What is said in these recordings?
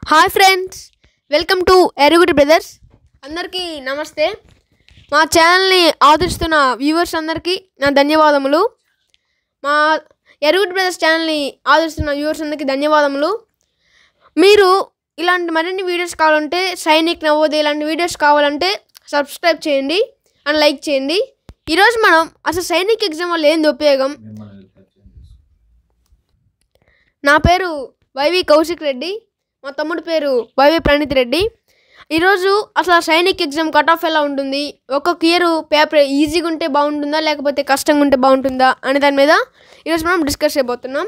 Hi friends welcome to Erugudi brothers అందరికీ నమస్తే మా ఛానల్ని ఆదరిస్తున్న వ్యూవర్స్ అందరికీ నా ధన్యవాదములు మా ఎరుగుడి బ్రదర్స్ ఛానల్ని ఆదరిస్తున్న వ్యూవర్స్ అందరికీ ధన్యవాదములు మీరు ఇలాంటి మరిన్ని వీడియోస్ కావాలంటే సైనిక్ నవోదయ ఇలాంటి వీడియోస్ కావాలంటే సబ్స్క్రైబ్ చేయండి అండ్ లైక్ చేయండి ఈరోజు మనం అసలు సైనిక్ ఎగ్జామ్ వల్ల ఏంది ఉపయోగం నా పేరు వైవి కౌశిక్ రెడ్డి మా తమ్ముడి పేరు వైవి ప్రణీత్ రెడ్డి ఈరోజు అసలు ఆ సైనిక్ ఎగ్జామ్ కట్ ఆఫ్ ఎలా ఉంటుంది ఒక్కొక్క ఇయర్ పేపర్ ఈజీగా ఉంటే బాగుంటుందా లేకపోతే కష్టంగా ఉంటే బాగుంటుందా అనే దాని మీద ఈరోజు మనం డిస్కస్ చేయబోతున్నాం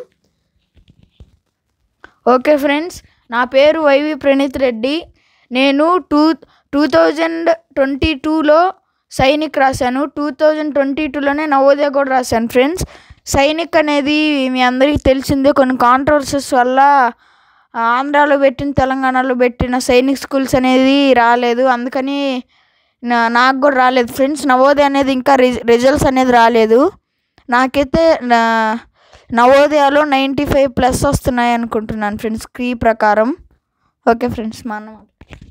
ఓకే ఫ్రెండ్స్ నా పేరు వైవి ప్రణీత్ రెడ్డి నేను టూ టూ థౌజండ్ ట్వంటీ టూలో సైనిక్ రాశాను టూ థౌజండ్ ట్వంటీ టూలోనే నవోదయ కూడా రాశాను ఫ్రెండ్స్ సైనిక్ అనేది మీ అందరికీ తెలిసిందే కొన్ని కాంట్రవర్సీస్ వల్ల ఆంధ్రాలో పెట్టిన తెలంగాణలో పెట్టిన సైనిక్ స్కూల్స్ అనేది రాలేదు అందుకని నా నాకు కూడా రాలేదు ఫ్రెండ్స్ నవోదయ అనేది ఇంకా రి రిజల్ట్స్ అనేది రాలేదు నాకైతే నా నవోదయాలో నైంటీ ఫైవ్ ప్లస్ వస్తున్నాయి అనుకుంటున్నాను ఫ్రెండ్స్ కీ ప్రకారం ఓకే ఫ్రెండ్స్ మా అన్న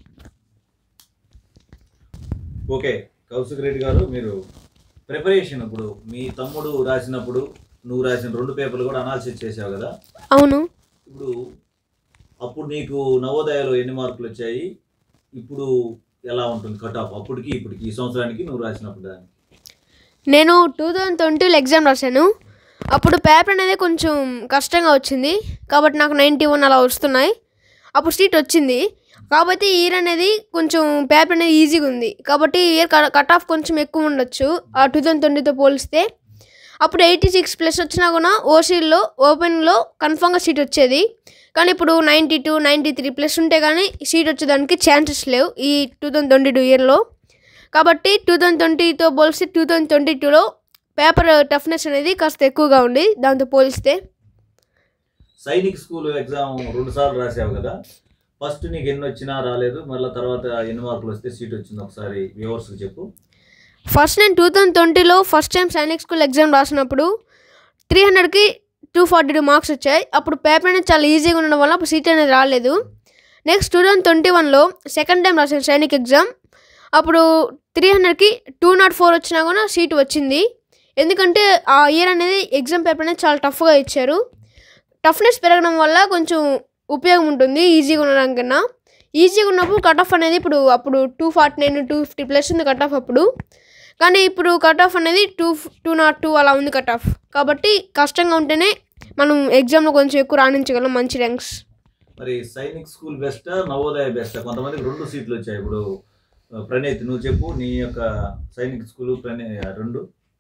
ఓకే కౌశిక్ రెడ్డి గారు మీరు ప్రిపరేషన్ ఇప్పుడు మీ తమ్ముడు రాసినప్పుడు నువ్వు రాసిన రెండు పేపర్లు కూడా అనాలిసిస్ చేసావు కదా అవును ఇప్పుడు అప్పుడు నీకు నవోదయలో ఎన్ని మార్కులు వచ్చాయి ఇప్పుడు ఎలా ఉంటుంది కట్ ఆఫ్ అప్పటికి ఇప్పటికి ఈ సంవత్సరానికి నువ్వు రాసినప్పుడు దానికి నేను టూ థౌజండ్ ట్వంటీలో ఎగ్జామ్ రాశాను అప్పుడు పేపర్ అనేది కొంచెం కష్టంగా వచ్చింది కాబట్టి నాకు నైంటీ వన్ అలా వస్తున్నాయి అప్పుడు సీట్ వచ్చింది కాబట్టి ఈ ఇయర్ అనేది కొంచెం పేపర్ అనేది ఈజీగా ఉంది కాబట్టి ఈ ఇయర్ కట్ ఆఫ్ కొంచెం ఎక్కువ ఉండొచ్చు ఆ టూ థౌజండ్ ట్వంటీతో పోలిస్తే అప్పుడు ఎయిటీ సిక్స్ ప్లస్ వచ్చినా కూడా ఓసీల్లో ఓపెన్లో కన్ఫామ్గా సీట్ వచ్చేది కానీ ఇప్పుడు ninety two ninety three plus ఉంటే కానీ సీట్ వచ్చేదానికి ఛాన్సెస్ లేవు ఈ టూ థౌజండ్ ట్వంటీ టూ ఇయర్లో కాబట్టి టూ థౌజండ్ ట్వంటీతో పోలిస్తే టూ థౌజండ్ ట్వంటీ టూలో పేపర్ టఫ్నెస్ అనేది కాస్త ఎక్కువగా ఉంది దాంతో పోలిస్తే సైనిక్ స్కూల్ ఎగ్జామ్ రెండు సార్లు రాసావు కదా ఫస్ట్ నీకు ఎన్ని వచ్చినా రాలేదు మళ్ళీ తర్వాత ఎన్ని మార్కులు వస్తే సీట్ వచ్చింది ఒకసారి వ్యూవర్స్కి చెప్పు ఫస్ట్ నేను టూ థౌజండ్ ట్వంటీలో first time Sainik school exam రాసినప్పుడు త్రీ హండ్రెడ్కి టూ ఫార్టీ టూ మార్క్స్ వచ్చాయి అప్పుడు పేపర్ అనేది చాలా ఈజీగా ఉండడం వల్ల అప్పుడు సీట్ అనేది రాలేదు నెక్స్ట్ టూ థౌజండ్ ట్వంటీ వన్లో సెకండ్ టైం రాసాను సైనిక్ ఎగ్జామ్ అప్పుడు త్రీ హండ్రెడ్కి టూ నాట్ ఫోర్ వచ్చినా కూడా సీట్ వచ్చింది ఎందుకంటే ఆ ఇయర్ అనేది ఎగ్జామ్ పేపర్ అనేది చాలా టఫ్గా ఇచ్చారు టఫ్నెస్ పెరగడం వల్ల కొంచెం ఉపయోగం ఉంటుంది ఈజీగా ఉండడం కన్నా ఈజీగా ఉన్నప్పుడు కట్ ఆఫ్ అనేది ఇప్పుడు అప్పుడు two forty nine two fifty plus ఉంది కట్ ఆఫ్ అప్పుడు కానీ ఇప్పుడు కట్ ఆఫ్ అనేది టూ టూ నాట్ టూ అలా ఉంది కట్ ఆఫ్ కాబట్టి కష్టంగా ఉంటేనే మనం ఎగ్జామ్లో కొంచెం ఎక్కువ రాణించగలం మంచి ర్యాంక్స్ మరి సైనిక్ స్కూల్ బెస్టా నవోదయ బెస్టా కొంతమందికి రెండు సీట్లు వచ్చాయి ఇప్పుడు ఆ, ప్రణీత్ నువ్వు చెప్పు నీ యొక్క సైనిక్ స్కూల్ ప్రణీ రెండు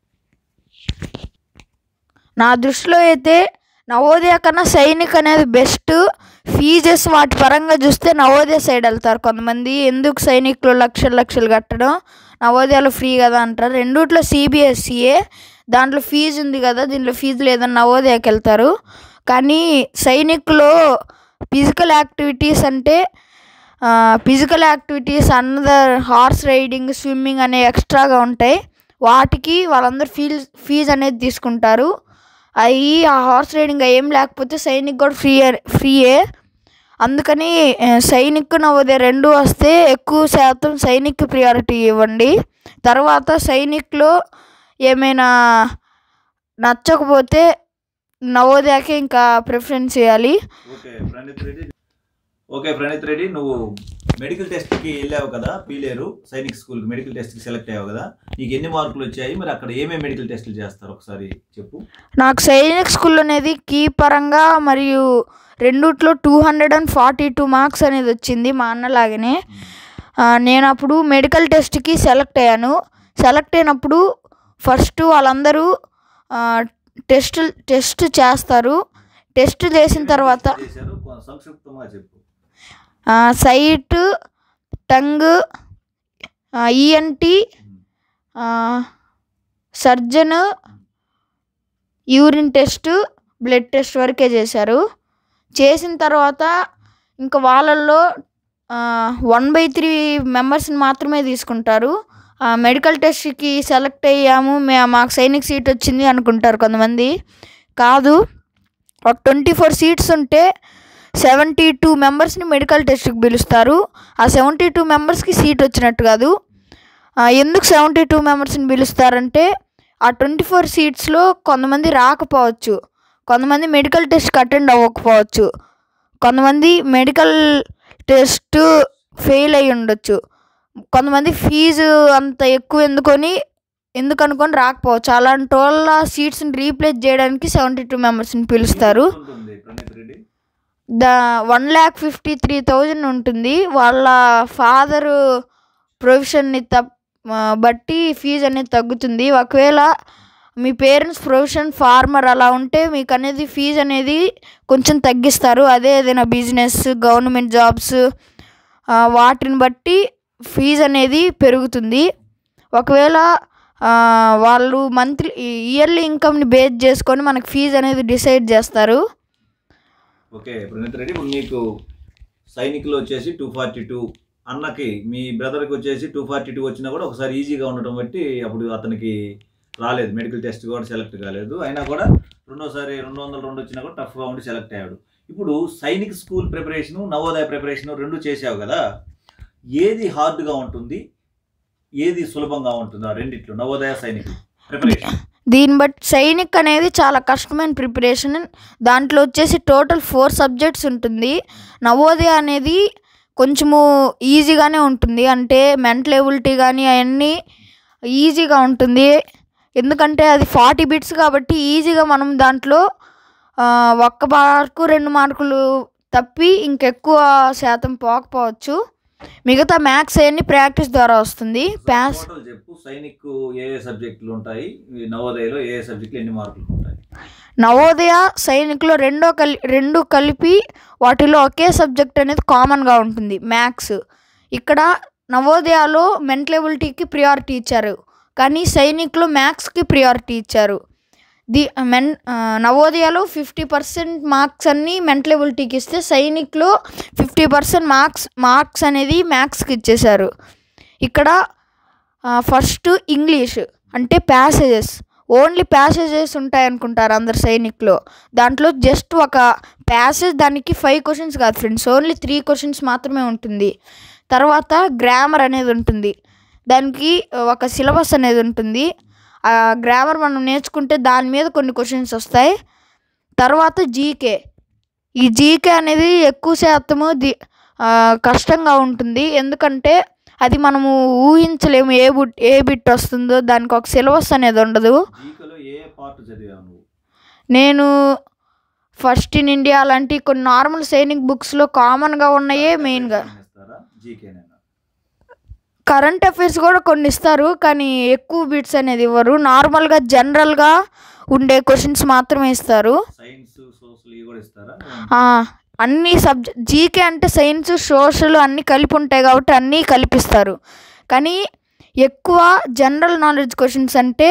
నా దృష్టిలో అయితే నవోదయ కన్నా సైనిక్ అనేది బెస్ట్ ఫీజెస్ వాటి పరంగా చూస్తే నవోదయ సైడ్ వెళ్తారు కొంతమంది ఎందుకు సైనిక్లో లక్షలు లక్షలు కట్టడం నవోదయాలో ఫ్రీ కదా అంటారు రెండిట్లో సిబిఎస్ఈఏ దాంట్లో ఫీజు ఉంది కదా దీంట్లో ఫీజు లేదని నవోదయకి వెళ్తారు కానీ సైనిక్లో ఫిజికల్ యాక్టివిటీస్ అంటే physical activities another horse riding swimming అనే ఎక్స్ట్రాగా ఉంటాయి వాటికి వాళ్ళందరూ ఫీజ్ ఫీజు అనేది తీసుకుంటారు అవి ఆ హార్స్ రైడింగ్ ఏం లేకపోతే సైనిక్ కూడా ఫ్రీ ఫ్రీయే అందుకని ఆ, సైనిక్ నవోదయ రెండు వస్తే ఎక్కువ శాతం సైనిక్ ప్రియారిటీ ఇవ్వండి తర్వాత సైనిక్లో ఏమైనా నచ్చకపోతే నవోదయకే ఇంకా ప్రిఫరెన్స్ చేయాలి ఓకే ప్రణీత్ రెడ్డి ఓకే ప్రణీత్ రెడ్డి నువ్వు మెడికల్ టెస్ట్కి వెళ్ళావు కదా పీలేరు సైనిక్ స్కూల్కి మెడికల్ టెస్ట్కి సెలెక్ట్ అయ్యావు కదా నీకు ఎన్ని మార్కులు వచ్చాయి మరి అక్కడ ఏమేమి మెడికల్ టెస్టులు చేస్తారు ఒకసారి చెప్పు నాకు సైనిక్ స్కూల్ అనేది కీ పరంగా మరియు రెండిట్లో two hundred and forty two marks అనేది వచ్చింది మా అన్నలాగానే ఆ, నేను అప్పుడు మెడికల్ టెస్ట్కి సెలెక్ట్ అయ్యాను సెలెక్ట్ అయినప్పుడు ఫస్ట్ వాళ్ళందరూ ఆ, టెస్ట్ టెస్ట్ చేస్తారు టెస్ట్ చేసిన తర్వాత చేశారు కొ- సంక్షిప్తంగా చెప్పు ఆ, sight tongue ENT surgeon urine test blood test వరకే చేశారు చేసిన తర్వాత ఇంకా వాళ్ళల్లో వన్ బై త్రీ మెంబర్స్ని మాత్రమే తీసుకుంటారు మెడికల్ టెస్ట్కి సెలెక్ట్ అయ్యాము మే మాకు సైనిక్ సీట్ వచ్చింది అనుకుంటారు కొంతమంది కాదు ఒక ట్వంటీ ఫోర్ సీట్స్ ఉంటే సెవెంటీ టూ మెంబర్స్ని మెడికల్ టెస్ట్కి పిలుస్తారు ఆ సెవెంటీ టూ మెంబర్స్కి సీట్ వచ్చినట్టు కాదు ఆ, ఎందుకు సెవెంటీ టూ మెంబర్స్ని పిలుస్తారంటే ఆ ట్వంటీ ఫోర్ సీట్స్లో కొంతమంది రాకపోవచ్చు కొంతమంది మెడికల్ టెస్ట్కి అటెండ్ అవ్వకపోవచ్చు కొంతమంది మెడికల్ టెస్ట్ ఫెయిల్ అయి ఉండొచ్చు కొంతమంది ఫీజు అంత ఎక్కువ ఎందుకొని ఎందుకు అనుకొని రాకపోవచ్చు అలాంటి వాళ్ళ సీట్స్ని రీప్లేస్ చేయడానికి సెవెంటీ టూ మెంబర్స్ని పిలుస్తారు ఉంటుంది Praneeth Reddy the one lakh fifty three thousand ఉంటుంది వాళ్ళ ఫాదరు ప్రొఫెషన్ని తప్ ఆ, బట్టి ఫీజు అనేది తగ్గుతుంది ఒకవేళ మీ పేరెంట్స్ ప్రొఫెషన్ ఫార్మర్ అలా ఉంటే మీకు అనేది ఫీజు అనేది కొంచెం తగ్గిస్తారు అదే ఏదైనా బిజినెస్ గవర్నమెంట్ జాబ్స్ ఆ, వాటిని బట్టి ఫీజు అనేది పెరుగుతుంది ఒకవేళ ఆ, వాళ్ళు మంత్లీ ఇయర్లీ ఇన్కమ్ని బేస్ చేసుకొని మనకి ఫీజు అనేది డిసైడ్ చేస్తారు ఓకే ప్రణీత్ రెడ్డి ఇప్పుడు మీకు సైనికులు వచ్చేసి టూ ఫార్టీ టూ అన్నకి మీ బ్రదర్కి వచ్చేసి టూ ఫార్టీ టూ వచ్చినా కూడా ఒకసారి ఈజీగా ఉండటం బట్టి అప్పుడు అతనికి రాలేదు మెడికల్ టెస్ట్ కూడా సెలెక్ట్ కాలేదు అయినా కూడా రెండోసారి రెండు వందల రెండు వచ్చినా కూడా టఫ్గా ఉండి సెలెక్ట్ అయ్యాడు ఇప్పుడు Sainik school preparation Navodaya preparation రెండు చేసావు కదా ఏది హార్డ్గా ఉంటుంది ఏది సులభంగా ఉంటుంది ఆ రెండిట్లో నవోదయ సైనిక్ ప్రిపరేషన్ దీన్ని బట్టి సైనిక్ అనేది చాలా కష్టమైన ప్రిపరేషన్ దాంట్లో వచ్చేసి టోటల్ ఫోర్ సబ్జెక్ట్స్ ఉంటుంది నవోదయ అనేది కొంచెము ఈజీగానే ఉంటుంది అంటే మెంటల్ ఎబిలిటీ కానీ అవన్నీ ఈజీగా ఉంటుంది ఎందుకంటే అది ఫార్టీ బిట్స్ కాబట్టి ఈజీగా మనం దాంట్లో ఆ, ఒక్క మార్కు రెండు మార్కులు తప్పి ఇంకెక్కువ శాతం పోకపోవచ్చు మిగతా మ్యాథ్స్ అవన్నీ ప్రాక్టీస్ ద్వారా వస్తుంది ప్యాస్ టోటల్ చెప్పు సైనిక్ ఏ ఏ సబ్జెక్టులు ఉంటాయి ఈ నవోదయలో ఏ ఏ సబ్జెక్టులు ఎన్ని మార్కులు ఉంటాయి నవోదయ సైనిక్లో రెండో కలి రెండు కలిపి వాటిలో ఒకే సబ్జెక్ట్ అనేది కామన్గా ఉంటుంది మ్యాథ్స్ ఇక్కడ నవోదయలో మెంటల్ ఎబిలిటీకి ప్రియారిటీ ఇచ్చారు కానీ సైనిక్లో మ్యాథ్స్కి ప్రియారిటీ ఇచ్చారు ది మెన్ ఆ, నవోదయలో ఫిఫ్టీ పర్సెంట్ మార్క్స్ అన్నీ మెంటల్ ఎబిలిటీకి ఇస్తే సైనిక్లో ఫిఫ్టీ పర్సెంట్ మార్క్స్ మార్క్స్ అనేది మ్యాథ్స్కి ఇచ్చేశారు ఇక్కడ ఫస్ట్ ఇంగ్లీష్ అంటే ప్యాసేజెస్ ఓన్లీ ప్యాసేజెస్ ఉంటాయి అనుకుంటారు అందరు సైనిక్లో దాంట్లో జస్ట్ ఒక ప్యాసేజ్ దానికి ఫైవ్ క్వశ్చన్స్ కాదు ఫ్రెండ్స్ ఓన్లీ త్రీ క్వశ్చన్స్ మాత్రమే ఉంటుంది తర్వాత గ్రామర్ అనేది ఉంటుంది దానికి ఒక సిలబస్ అనేది ఉంటుంది ఆ గ్రామర్ మనం నేర్చుకుంటే దాని మీద కొన్ని క్వశ్చన్స్ వస్తాయి తర్వాత జీకే ఈ జీకే అనేది ఎక్కువ శాతము ది ఆ, కష్టంగా ఉంటుంది ఎందుకంటే అది మనము ఊహించలేము ఏ బుట్ ఏ బిట్ వస్తుందో దానికి ఒక సిలబస్ అనేది ఉండదు జీకేలో ఏ పార్ట్ చదివావు నువ్వు నేను ఫస్ట్ ఇన్ ఇండియా లాంటి కొన్ని నార్మల్ సైనిక్ బుక్స్లో కామన్గా ఉన్నాయే మెయిన్గా ఇస్తారా జీకేనేనా కరెంట్ అఫైర్స్ కూడా కొన్ని ఇస్తారు కానీ ఎక్కువ బిట్స్ అనేది ఇవ్వరు నార్మల్గా జనరల్గా ఉండే క్వశ్చన్స్ మాత్రమే ఇస్తారు సైన్స్ సోషల్ ఇవి కూడా ఇస్తారా ఆ, అన్ని సబ్జెక్ట్ జీకే అంటే సైన్స్ సోషల్ అన్నీ కలిపి ఉంటాయి కాబట్టి అన్నీ కల్పిస్తారు కానీ ఎక్కువ జనరల్ నాలెడ్జ్ క్వశ్చన్స్ అంటే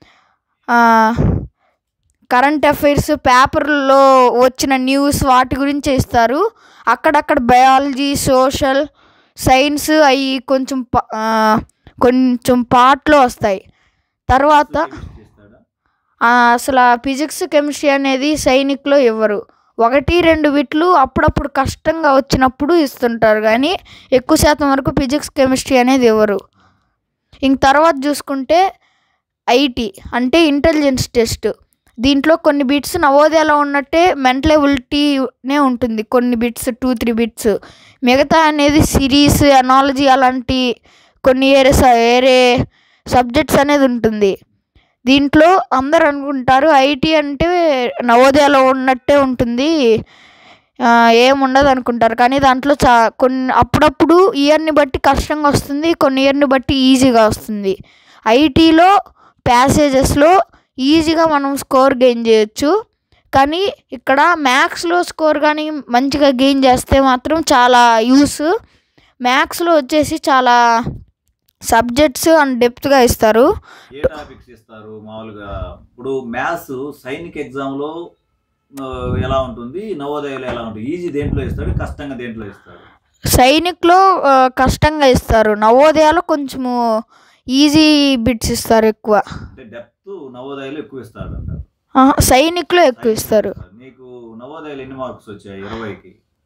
కరెంట్ అఫైర్స్ పేపర్లో వచ్చిన న్యూస్ వాటి గురించే ఇస్తారు అక్కడక్కడ బయాలజీ సోషల్ సైన్స్ అవి కొంచెం ప- ఆ, కొంచెం పార్ట్లో వస్తాయి తర్వాత ఇస్తాడా ఆ, అసలు ఫిజిక్స్ కెమిస్ట్రీ అనేది సైనిక్లో ఇవ్వరు ఒకటి రెండు బిట్లు అప్పుడప్పుడు కష్టంగా వచ్చినప్పుడు ఇస్తుంటారు కానీ ఎక్కువ శాతం వరకు ఫిజిక్స్ కెమిస్ట్రీ అనేది ఇవ్వరు ఇంక తర్వాత చూసుకుంటే ఐటీ అంటే ఇంటెలిజెన్స్ టెస్ట్ దీంట్లో కొన్ని బిట్స్ నవోదయలో ఉన్నట్టే మెంటల్ ఎబిలిటీనే ఉంటుంది కొన్ని బిట్స్ టూ త్రీ బిట్స్ మిగతా అనేది సిరీస్ అనాలజీ అలాంటి కొన్ని వేరే స- వేరే సబ్జెక్ట్స్ అనేది ఉంటుంది దీంట్లో అందరు అనుకుంటారు ఐటీ అంటే నవోదయలో ఉన్నట్టే ఉంటుంది ఆ, ఏముండదు అనుకుంటారు కానీ దాంట్లో చా కొన్ని అప్పుడప్పుడు ఇయర్ని బట్టి కష్టంగా వస్తుంది కొన్ని ఇయర్ని బట్టి ఈజీగా వస్తుంది ఐటీలో ప్యాసేజెస్లో ఈజీగా మనం స్కోర్ గెయిన్ చేయొచ్చు కానీ ఇక్కడ మ్యాథ్స్లో స్కోర్ కానీ మంచిగా గెయిన్ చేస్తే మాత్రం చాలా యూస్ మ్యాథ్స్లో వచ్చేసి చాలా సబ్జెక్ట్స్ అండ్ డెప్త్గా ఇస్తారు ఏ టాపిక్స్ ఇస్తారు మామూలుగా ఇప్పుడు మ్యాథ్స్ సైనిక్ ఎగ్జామ్లో ఆ, ఎలా ఉంటుంది నవోదయలో ఎలా ఉంటుంది ఈజీ దేంట్లో ఇస్తాడు కష్టంగా దేంట్లో ఇస్తాడు సైనిక్లో ఆ, కష్టంగా ఇస్తారు నవోదయాలో కొంచెము ఈజీ బిట్స్ ఇస్తారు ఎక్కువ అంటే డెప్త్ నవోదయలో ఎక్కువ ఇస్తాడు అంటారు ఆహా, సైనిక్లో ఎక్కువ ఇస్తారు నీకు నవోదయలో ఎన్ని మార్క్స్ వచ్చాయి ఇరవైకి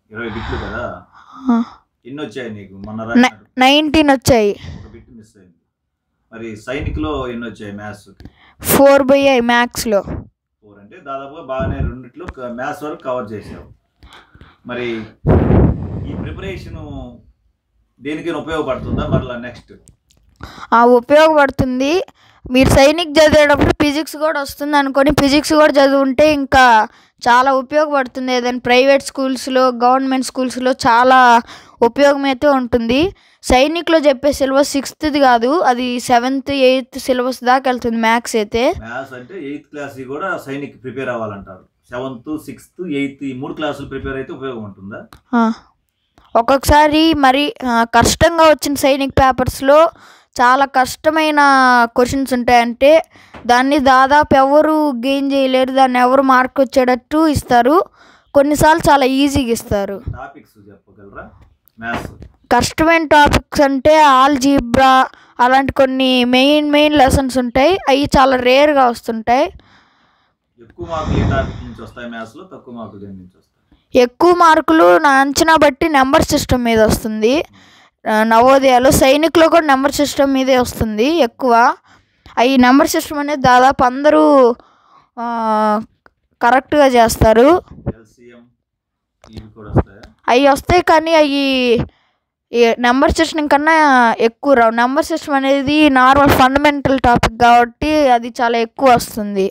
ఇరవై బిట్లు కదా ఎన్ని వచ్చాయి నీకు మొన్న న- రాసినట్టు నైన్టీన్ వచ్చాయి ఒక బిట్ మిస్ అయింది మరి సైనిక్లో ఎన్ని వచ్చాయి మ్యాథ్స్ ఫోర్ బై ఐ మ్యాథ్స్లో ఫోర్ అంటే దాదాపుగా బాగానే రెండిట్లో మ్యాథ్స్ వరకు కవర్ చేసావు మరి ఈ ప్రిపరేషన్ దేనికైనా ఉపయోగపడుతుందా మరలా నెక్స్ట్ ఆ ఉపయోగపడుతుంది మీరు సైనిక్ చదివేటప్పుడు ఫిజిక్స్ కూడా వస్తుంది అనుకొని ఫిజిక్స్ కూడా చదువుంటే ఇంకా చాలా ఉపయోగపడుతుంది ఏదైనా ప్రైవేట్ స్కూల్స్లో గవర్నమెంట్ స్కూల్స్లో చాలా ఉపయోగం అయితే ఉంటుంది సైనిక్లో చెప్పే సిలబస్ సిక్స్త్ది కాదు అది సెవెంత్ ఎయిత్ సిలబస్ దాకా వెళ్తుంది మ్యాథ్స్ అయితే మ్యాథ్స్ అంటే ఎయిత్ క్లాస్ కూడా సైనిక్ ప్రిపేర్ అవ్వాలంటారు సెవెంత్ సిక్స్త్ ఎయిత్ ఈ మూడు క్లాసులు ప్రిపేర్ అయితే ఉపయోగం ఉంటుందా ఆ. ఒక్కొక్కసారి మరి ఆ, కష్టంగా వచ్చిన సైనిక్ పేపర్స్లో చాలా కష్టమైన క్వశ్చన్స్ ఉంటాయంటే దాన్ని దాదాపు ఎవరు గెయిన్ చేయలేరు దాన్ని ఎవరు మార్క్ వచ్చేటట్టు ఇస్తారు కొన్నిసార్లు చాలా ఈజీగా ఇస్తారు టాపిక్స్ చెప్పగలరా మ్యాథ్స్ కష్టమైన టాపిక్స్ అంటే ఆల్జీబ్రా అలాంటి కొన్ని మెయిన్ మెయిన్ లెసన్స్ ఉంటాయి అవి చాలా రేర్గా వస్తుంటాయి ఎక్కువ మార్కులు ఏ టాపిక్ నుంచి వస్తాయి మ్యాథ్స్లో తక్కువ మార్కులు దేని నుంచి వస్తాయి ఎక్కువ మార్కులు నా అంచనా బట్టి నెంబర్ సిస్టమ్ మీద వస్తుంది ఆ, నవోదయాలో సైనిక్లో కూడా నెంబర్ సిస్టమ్ మీదే వస్తుంది ఎక్కువ ఈ నెంబర్ సిస్టమ్ అనేది దాదాపు అందరూ ఆ, కరెక్ట్గా చేస్తారు ఎల్సిఎం ఇవి కూడా వస్తాయా అవి వస్తాయి కానీ అవి నెంబర్ సిస్టమ్ కన్నా ఎక్కువ రావు నెంబర్ సిస్టమ్ అనేది నార్మల్ ఫండమెంటల్ టాపిక్ కాబట్టి అది చాలా ఎక్కువ వస్తుంది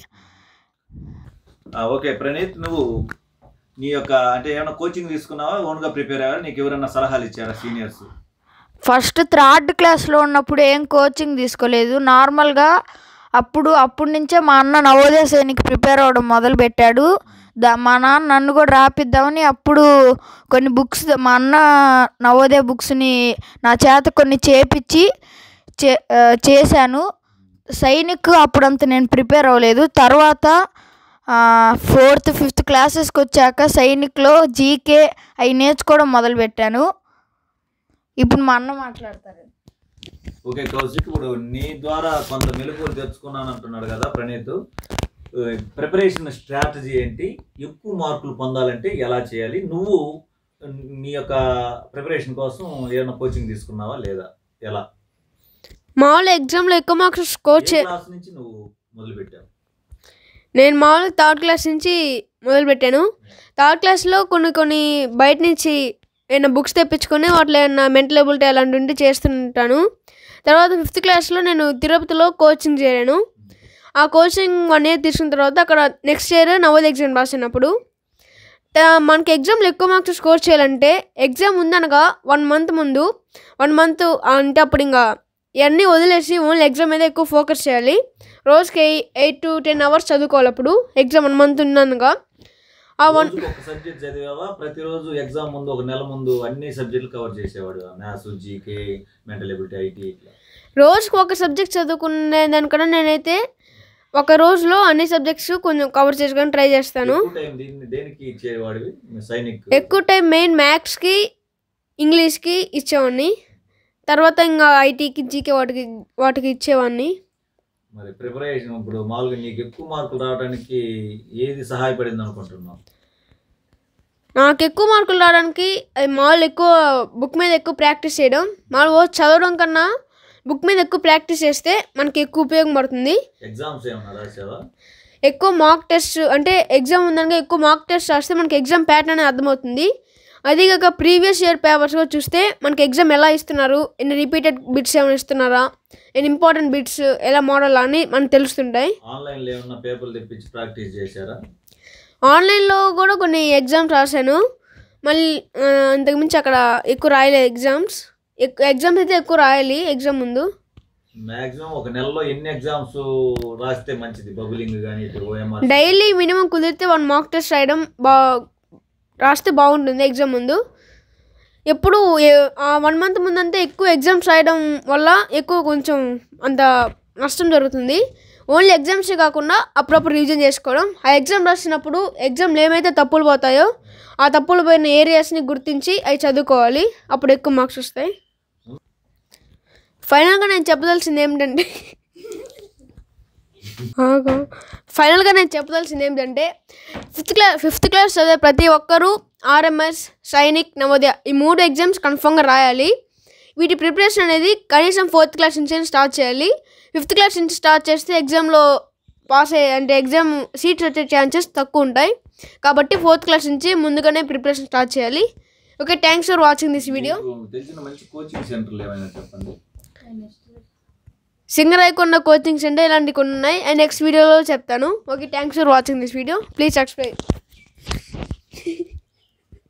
ఆ, ఓకే ప్రణీత్ నువ్వు నీ యొక్క అంటే ఏమైనా కోచింగ్ తీసుకున్నావా ఓన్గా ప్రిపేర్ అయ్యావా నీకు ఎవరైనా సలహాలు ఇచ్చారా సీనియర్స్ ఫస్ట్ థర్డ్ క్లాస్లో ఉన్నప్పుడు ఏం కోచింగ్ తీసుకోలేదు నార్మల్గా అప్పుడు అప్పటి నుంచే మా అన్న నవోదయ సైనిక్ ప్రిపేర్ అవ్వడం మొదలు పెట్టాడు దా మా నాన్న నన్ను కూడా రాపిద్దామని అప్పుడు కొన్ని బుక్స్ మా అన్న నవోదయ బుక్స్ని నా చేత కొన్ని చేపించి చే ఆ, చేశాను సైనిక్ అప్పుడంత నేను ప్రిపేర్ అవ్వలేదు తర్వాత ఫోర్త్ ఫిఫ్త్ క్లాసెస్కి వచ్చాక సైనిక్లో జీకే అవి నేర్చుకోవడం మొదలుపెట్టాను ఇప్పుడు మా అన్న మాట్లాడతారు ఓకే కౌశిక్ ఇప్పుడు నీ ద్వారా కొంత మెలకువలు తెచ్చుకున్నాను అంటున్నాడు కదా ప్రణీత్ ప్రిపరేషన్ స్ట్రాటజీ ఏంటి ఎక్కువ మార్కులు పొందాలంటే ఎలా చేయాలి నువ్వు నీ యొక్క ప్రిపరేషన్ కోసం ఏమైనా కోచింగ్ తీసుకున్నావా లేదా ఎలా మామూలు ఎగ్జామ్లో ఎక్కువ మార్క్స్ స్కోర్ చే ఏ క్లాస్ నుంచి నువ్వు మొదలు పెట్టావు నేను మామూలుగా థర్డ్ క్లాస్ నుంచి మొదలుపెట్టాను థర్డ్ క్లాస్లో కొన్ని కొన్ని బయట నుంచి ఏమైనా బుక్స్ తెప్పించుకొని వాటిలో ఏమైనా మెంటల్ ఎబిలిటీ అలాంటి ఉండి చేస్తుంటాను తర్వాత ఫిఫ్త్ క్లాస్లో నేను తిరుపతిలో కోచింగ్ చేరాను ఆ కోచింగ్ వన్ ఇయర్ తీసుకున్న తర్వాత అక్కడ నెక్స్ట్ ఇయర్ నవోదయ ఎగ్జామ్ రాసినప్పుడు త- మనకి ఎగ్జామ్లో ఎక్కువ మార్క్స్ స్కోర్ చేయాలంటే ఎగ్జామ్ ఉందనగా వన్ మంత్ ముందు వన్ మంత్ అంటే అప్పుడు ఇంకా ఇవన్నీ వదిలేసి ఓన్లీ ఎగ్జామ్ మీద ఎక్కువ ఫోకస్ చేయాలి రోజుకి ఎయిట్ టు టెన్ అవర్స్ చదువుకోవాలి అప్పుడు ఎగ్జామ్ వన్ మంత్ ఉన్నానుగా ఆ వన్ రోజుకు ఒక సబ్జెక్ట్ చదివావా ప్రతిరోజు ఎగ్జామ్ ముందు ఒక నెల ముందు అన్ని సబ్జెక్టులు కవర్ చేసేవాడు maths GK mental ability IT ఇట్లా రోజుకి ఒక సబ్జెక్ట్ చదువుకునే దానికన్నా నేనైతే ఒక రోజులో అన్ని సబ్జెక్ట్స్ కొంచెం కవర్ చేసుకొని ట్రై చేస్తాను ఎక్కువ టైం దీన్ని దేనికి ఇచ్చేవాడివి సైనిక్ ఎక్కువ టైం మెయిన్ మ్యాథ్స్కి ఇంగ్లీష్కి ఇచ్చేవాడిని తర్వాత ఇంకా ఐటీకి జీకే వాటికి వాటికి ఇచ్చేవాడిని మరి ప్రిపరేషన్ ఇప్పుడు మామూలుగా నీకు ఎక్కువ మార్కులు రావడానికి ఏది సహాయపడింది అనుకుంటున్నావు నాకు ఎక్కువ మార్కులు రావడానికి అది మామూలు ఎక్కువ బుక్ మీద ఎక్కువ ప్రాక్టీస్ చేయడం మామూలు రోజు చదవడం కన్నా బుక్ మీద ఎక్కువ ప్రాక్టీస్ చేస్తే మనకి ఎక్కువ ఉపయోగం పడుతుంది ఎగ్జామ్స్ ఏమన్నా రాసావా ఎక్కువ మాక్ టెస్ట్ అంటే ఎగ్జామ్ ఉందనగా ఎక్కువ మాక్ టెస్ట్ రాస్తే మనకి ఎగ్జామ్ ప్యాటర్న్ అనేది అర్థమవుతుంది అదే కాక ప్రీవియస్ ఇయర్ పేపర్స్ కూడా చూస్తే మనకి ఎగ్జామ్ ఎలా ఇస్తున్నారు ఎన్ని రిపీటెడ్ బిట్స్ ఏమైనా ఇస్తున్నారా ఎన్ని ఇంపార్టెంట్ బిట్స్ ఎలా మోడల్ అని మనకు తెలుస్తుంటాయి ఆన్లైన్లో ఏమన్నా పేపర్లు తెప్పించి ప్రాక్టీస్ చేశారా ఆన్లైన్లో కూడా కొన్ని ఎగ్జామ్స్ రాశాను మళ్ళీ ఆ, అంతకుమించి అక్కడ ఎక్కువ రాయలేదు ఎగ్జామ్స్ ఎక్కువ ఎగ్జామ్స్ అయితే ఎక్కువ రాయాలి ఎగ్జామ్ ముందు మాక్సిమం ఒక నెలలో ఎన్ని ఎగ్జామ్స్ రాస్తే మంచిది బబులింగ్ కానీ ఇటు ఓఎంఆర్ డైలీ మినిమం కుదిరితే వన్ మాక్ టెస్ట్ రాయడం బా రాస్తే బాగుంటుంది ఎగ్జామ్ ముందు ఎప్పుడు వన్ మంత్ ముందంతా ఎక్కువ ఎగ్జామ్స్ రాయడం వల్ల ఎక్కువ కొంచెం అంత నష్టం జరుగుతుంది ఓన్లీ ఎగ్జామ్స్ కాకుండా అప్పుడప్పుడు రివిజన్ చేసుకోవడం ఆ ఎగ్జామ్ రాసినప్పుడు ఎగ్జామ్లో ఏమైతే తప్పులు పోతాయో ఆ తప్పులు పోయిన ఏరియాస్ని గుర్తించి అవి చదువుకోవాలి అప్పుడు ఎక్కువ మార్క్స్ వస్తాయి ఫైనల్గా నేను చెప్పదలసింది ఏమిటంటే ఆగు. ఫైనల్గా నేను చెప్పదలసింది ఏమిటంటే ఫిఫ్త్ క్లాస్ ఫిఫ్త్ క్లాస్ చదివే ప్రతి ఒక్కరూ ఆర్ఎంఎస్ సైనిక్ నవోదయ ఈ మూడు ఎగ్జామ్స్ కన్ఫర్మ్గా రాయాలి వీటి ప్రిపరేషన్ అనేది కనీసం ఫోర్త్ క్లాస్ నుంచి స్టార్ట్ చేయాలి ఫిఫ్త్ క్లాస్ నుంచి స్టార్ట్ చేస్తే ఎగ్జామ్లో పాస్ అయ్యే అంటే ఎగ్జామ్ సీట్స్ వచ్చే ఛాన్సెస్ తక్కువ ఉంటాయి కాబట్టి ఫోర్త్ క్లాస్ నుంచి ముందుగానే ప్రిపరేషన్ స్టార్ట్ చేయాలి okay thanks for watching this video మీకు తెలిసిన మంచి కోచింగ్ సెంటర్లు ఏమైనా చెప్పండి సింగరాయకొండ కోచింగ్ సెంటర్ ఇలాంటి కొన్ని ఉన్నాయి అండ్ నెక్స్ట్ వీడియోలో చెప్తాను okay thanks for watching this video please subscribe